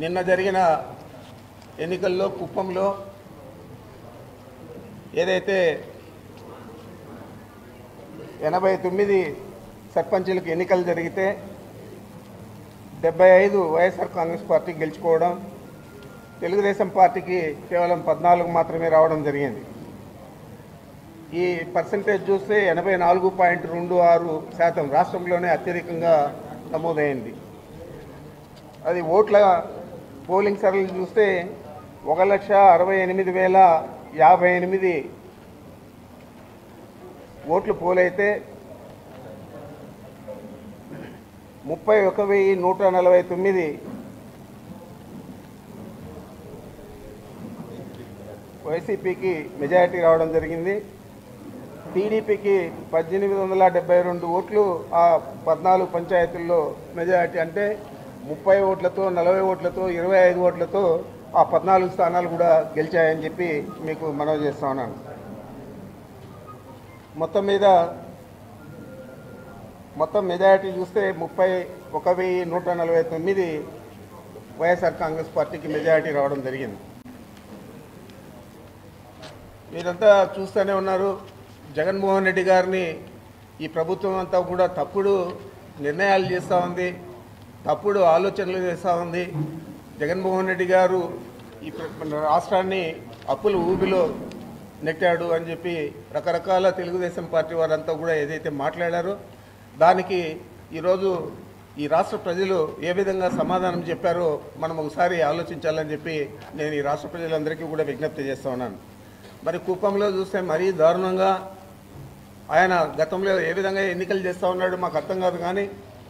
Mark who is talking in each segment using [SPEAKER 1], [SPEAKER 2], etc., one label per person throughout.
[SPEAKER 1] నిన్న జరిగిన ఎన్నికల్లో కుప్పంలో ఏదైతే ఎనభై తొమ్మిది సర్పంచులకు ఎన్నికలు జరిగితే డెబ్బై ఐదు వైఎస్ఆర్ కాంగ్రెస్ పార్టీ గెలుచుకోవడం తెలుగుదేశం పార్టీకి కేవలం పద్నాలుగు మాత్రమే రావడం జరిగింది ఈ పర్సంటేజ్ చూస్తే ఎనభై నాలుగు పాయింట్ రెండు ఆరు శాతం రాష్ట్రంలోనే అత్యధికంగా నమోదైంది అది ఓట్ల పోలింగ్ సరళి చూస్తే ఒక లక్ష అరవై ఎనిమిది వేల యాభై ఎనిమిది ఓట్లు పోలైతే ముప్పై ఒక వెయ్యి నూట నలభై తొమ్మిది వైసీపీకి మెజారిటీ రావడం జరిగింది టీడీపీకి పద్దెనిమిది వందల డెబ్బై రెండు ఓట్లు ఆ పద్నాలుగు పంచాయతీల్లో మెజారిటీ అంటే ముప్పై ఓట్లతో నలభై ఓట్లతో ఇరవై ఐదు ఓట్లతో ఆ పద్నాలుగు స్థానాలు కూడా గెలిచాయని చెప్పి మీకు మనవి చేస్తా ఉన్నాను మొత్తం మీద మొత్తం మెజారిటీ చూస్తే ముప్పై ఒక వెయ్యి నూట నలభై తొమ్మిది వైఎస్ఆర్ కాంగ్రెస్ పార్టీకి మెజారిటీ రావడం జరిగింది మీరంతా చూస్తూనే ఉన్నారు జగన్మోహన్ రెడ్డి గారిని ఈ ప్రభుత్వం అంతా కూడా తప్పుడు నిర్ణయాలు చేస్తూ ఉంది తప్పుడు ఆలోచనలు చేస్తూ ఉంది జగన్మోహన్ రెడ్డి గారు ఈ ప్ర- మన రాష్ట్రాన్ని అప్పుల ఊబిలో నెట్టాడు అని చెప్పి రకరకాల తెలుగుదేశం పార్టీ వారంతా కూడా ఏదైతే మాట్లాడారో దానికి ఈరోజు ఈ రాష్ట్ర ప్రజలు ఏ విధంగా సమాధానం చెప్పారో మనం ఒకసారి ఆలోచించాలని చెప్పి నేను ఈ రాష్ట్ర ప్రజలందరికీ కూడా విజ్ఞప్తి చేస్తా ఉన్నాను మరి కుప్పంలో చూస్తే మరీ దారుణంగా ఆయన గతంలో ఏ విధంగా ఎన్నికలు చేస్తూ ఉన్నాడు మాకు అర్థం కాదు కానీ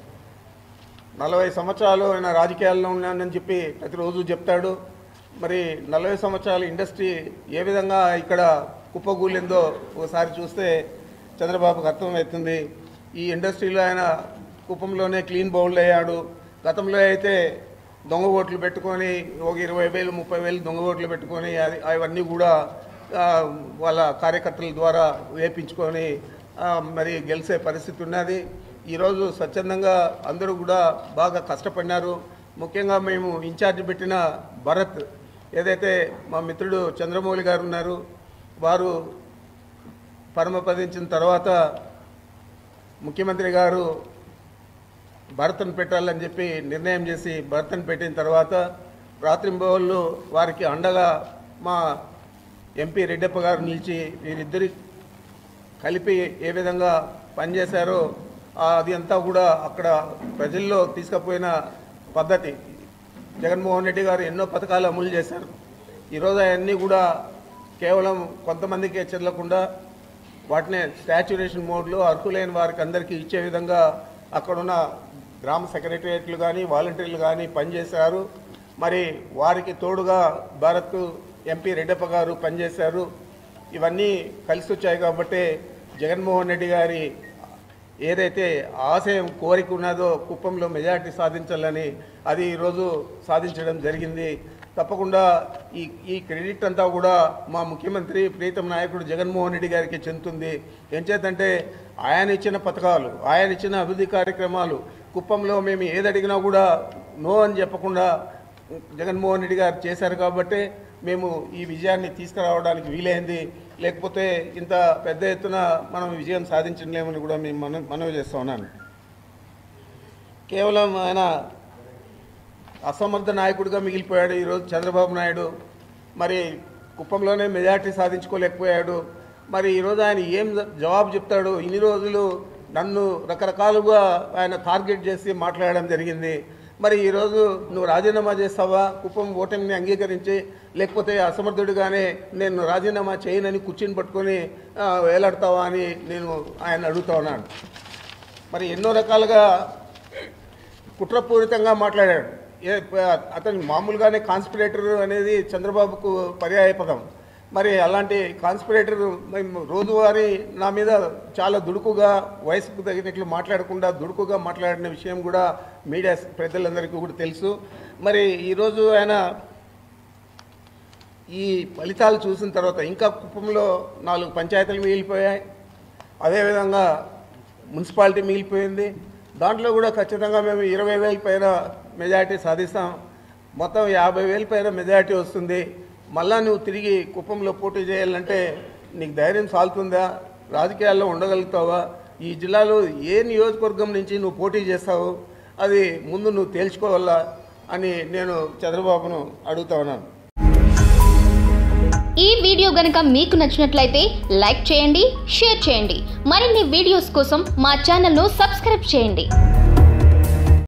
[SPEAKER 1] నలభై సంవత్సరాలు ఆయన రాజకీయాల్లో ఉన్నానని చెప్పి ప్రతిరోజు చెప్తాడు మరి నలభై సంవత్సరాల ఇండస్ట్రీ ఏ విధంగా ఇక్కడ కుప్పగూలిందో ఒకసారి చూస్తే చంద్రబాబుకు అర్థమవుతుంది ఈ ఇండస్ట్రీలో ఆయన కుప్పంలోనే క్లీన్ బౌల్డ్ అయ్యాడు గతంలో అయితే దొంగ ఓట్లు పెట్టుకొని ఒక ఇరవై వేలు ముప్పై వేలు దొంగ ఓట్లు పెట్టుకొని అది అవన్నీ కూడా ఆ, వాళ్ళ కార్యకర్తల ద్వారా వేపించుకొని ఆ, మరి గెలిచే పరిస్థితి ఉన్నది ఈరోజు స్వచ్ఛందంగా అందరూ కూడా బాగా కష్టపడినారు ముఖ్యంగా మేము ఇన్ఛార్జ్ పెట్టిన భరత్ ఏదైతే మా మిత్రుడు చంద్రమౌళి గారు ఉన్నారు వారు పరమపదించిన తర్వాత ముఖ్యమంత్రి గారు భరతను పెట్టాలని చెప్పి నిర్ణయం చేసి భరతను పెట్టిన తర్వాత రాత్రింబోళ్ళు వారికి అండగా మా ఎంపీ రెడ్డప్ప గారు నిలిచి వీరిద్దరి కలిపి ఏ విధంగా పనిచేశారో ఆ అది అంతా కూడా అక్కడ ప్రజల్లో తీసుకుపోయిన పద్ధతి జగన్మోహన్ రెడ్డి గారు ఎన్నో పథకాలు అమలు చేశారు ఈరోజు అవన్నీ కూడా కేవలం కొంతమందికే చెల్లకుండా వాటిని స్టాచ్యురేషన్ మోడ్లో అర్హులైన వారికి అందరికీ ఇచ్చే విధంగా అక్కడున్న గ్రామ సెక్రటరియట్లు కానీ వాలంటీర్లు కానీ పనిచేశారు మరి వారికి తోడుగా భారత్ ఎంపీ రెడ్డప్ప గారు పనిచేశారు ఇవన్నీ కలిసి వచ్చాయి కాబట్టి జగన్మోహన్ రెడ్డి గారి ఏదైతే ఆశయం కోరిక ఉన్నదో కుప్పంలో మెజారిటీ సాధించాలని అది ఈరోజు సాధించడం జరిగింది తప్పకుండా ఈ ఈ క్రెడిట్ అంతా కూడా మా ముఖ్యమంత్రి ప్రీతం నాయకుడు జగన్మోహన్ రెడ్డి గారికి చెందుతుంది ఏం చేతంటే ఆయన ఇచ్చిన పథకాలు ఆయన ఇచ్చిన అభివృద్ధి కార్యక్రమాలు కుప్పంలో మేము ఏది అడిగినా కూడా నో అని చెప్పకుండా జగన్మోహన్ రెడ్డి గారు చేశారు కాబట్టి మేము ఈ విజయాన్ని తీసుకురావడానికి వీలైంది లేకపోతే ఇంత పెద్ద ఎత్తున మనం విజయం సాధించలేమని కూడా మేము మన మనవి చేస్తా ఉన్నాను కేవలం ఆయన అసమర్థ నాయకుడిగా మిగిలిపోయాడు ఈరోజు చంద్రబాబు నాయుడు మరి కుప్పంలోనే మెజార్టీ సాధించుకోలేకపోయాడు మరి ఈరోజు ఆయన ఏం జవాబు చెప్తాడు ఇన్ని రోజులు నన్ను రకరకాలుగా ఆయన టార్గెట్ చేసి మాట్లాడడం జరిగింది మరి ఈరోజు నువ్వు రాజీనామా చేస్తావా కుప్పం ఓటమిని అంగీకరించి లేకపోతే అసమర్థుడిగానే నేను రాజీనామా చేయనని కుర్చీని పట్టుకొని ఆ, వేలాడతావా అని నేను ఆయన అడుగుతా ఉన్నాను మరి ఎన్నో రకాలుగా కుట్రపూరితంగా మాట్లాడాడు ఏ ప- అతను మామూలుగానే కాన్స్పిరేటర్ అనేది చంద్రబాబుకు పర్యాయ పదం మరి అలాంటి కాన్స్పిరేటర్ మేము రోజువారీ నా మీద చాలా దుడుకుగా వయసుకు తగినట్లు మాట్లాడకుండా దుడుకుగా మాట్లాడిన విషయం కూడా మీడియా ప్రజలందరికీ కూడా తెలుసు మరి ఈరోజు ఆయన ఈ ఫలితాలు చూసిన తర్వాత ఇంకా కుప్పంలో నాలుగు పంచాయతీలు మిగిలిపోయాయి అదేవిధంగా మున్సిపాలిటీ మిగిలిపోయింది దాంట్లో కూడా ఖచ్చితంగా మేము ఇరవై వేల పైన మెజారిటీ సాధిస్తాం మొత్తం యాభై వేల పైన మెజారిటీ వస్తుంది మళ్ళా నువ్వు తిరిగి కుప్పంలో పోటీ చేయాలంటే నీకు ధైర్యం సాలుతుందా రాజకీయాల్లో ఉండగలుగుతావా ఈ జిల్లాలో ఏ నియోజకవర్గం నుంచి నువ్వు పోటీ చేస్తావు అది ముందు నువ్వు తేల్చుకోవాలా అని నేను చంద్రబాబును అడుగుతా ఉన్నాను
[SPEAKER 2] ఈ వీడియో గనుక మీకు నచ్చినట్లయితే లైక్ చేయండి షేర్ చేయండి మరిన్ని వీడియోస్ కోసం మా ఛానల్ను సబ్స్క్రైబ్ చేయండి